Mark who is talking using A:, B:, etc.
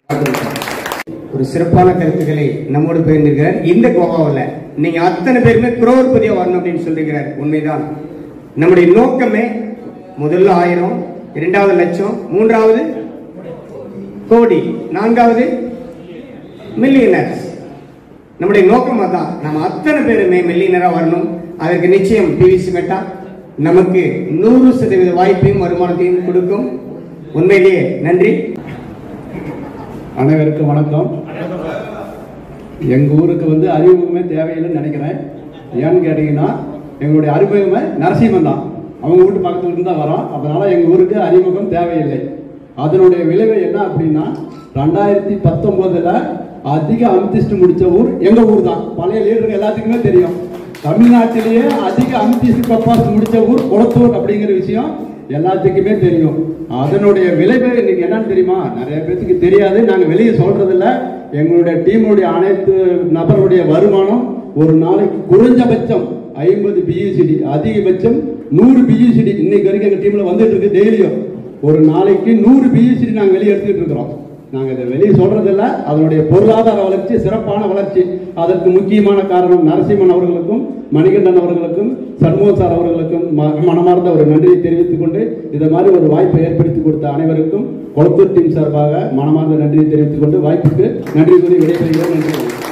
A: ஒரு சிறப்பான கருத்துக்களை நம்மோடு பகிர்ந்திருக்கிறார் இந்த கோவாவில் நீங்க அத்தனை பேருமே குரோர்பதியா வரணும் அப்படின்னு சொல்லிருக்கிறார் உண்மைதான் நம்முடைய நோக்கமே முதல்ல ஆயிரம் இரண்டாவது லட்சம் மூன்றாவது கோடி நான்காவது மில்லியனர்ஸ் நம்முடைய நோக்கம் அதான் நம்ம அத்தனை பேருமே மில்லியனரா வரணும் அதற்கு நிச்சயம் பிவிசி மெட்டா நமக்கு நூறு சதவீத வாய்ப்பையும் வருமானத்தையும் கொடுக்கும் உண்மையிலேயே நன்றி
B: அனைவருக்கும் வணக்கம் எங்க ஊருக்கு வந்து அறிமுகமே தேவையில்லைன்னு நினைக்கிறேன் ஏன்னு கேட்டீங்கன்னா எங்களுடைய அறிமுகமே நரசிம்மன் தான் அவங்க வீட்டு பக்கத்துல இருந்து தான் வரோம் அதனால எங்க ஊருக்கு அறிமுகம் தேவையில்லை அதனுடைய விளைவு என்ன அப்படின்னா ரெண்டாயிரத்தி பத்தொன்பதுல அதிக அமித்திஸ்ட் முடிச்ச ஊர் எங்க ஊர் தான் பழைய லீடருக்கு எல்லாத்துக்குமே தெரியும் தமிழ்நாட்டிலேயே அதிக அமித்திஸ்ட் கப்பாஸ் முடிச்ச ஊர் குளத்தூர் அப்படிங்கிற விஷயம் எல்லாத்துக்குமே தெரியும் அதனுடைய விளைவு இன்னைக்கு என்னன்னு தெரியுமா நிறைய பேருக்கு தெரியாது நாங்க வெளியே சொல்றது இல்ல எங்களுடைய டீமுடைய அனைத்து நபருடைய வருமானம் ஒரு நாளைக்கு குறைஞ்சபட்சம் ஐம்பது பியூசிடி அதிகபட்சம் நூறு பியூசிடி இன்னைக்கு வரைக்கும் எங்க டீம்ல வந்துட்டு இருக்கு டெய்லியும் ஒரு நாளைக்கு நூறு பியூசிடி நாங்க வெளியே எடுத்துட்டு இருக்கிறோம் நாங்க இதை வெளியே சொல்றதில்ல அதனுடைய பொருளாதார வளர்ச்சி சிறப்பான வளர்ச்சி அதற்கு முக்கியமான காரணம் நரசிம்மன் அவர்களுக்கும் மணிகண்டன் அவர்களுக்கும் சண்முகம் சார் அவர்களுக்கும் ம- மனமார்ந்த ஒரு நன்றியை தெரிவித்துக் கொண்டு இதை மாதிரி ஒரு வாய்ப்பை ஏற்படுத்தி கொடுத்த அனைவருக்கும் கொளத்தூர் டீம் சார்பாக மனமார்ந்த நன்றியை தெரிவித்துக் கொண்டு வாய்ப்புக்கு நன்றி கூறி விடைபெறுகிறோம் நன்றி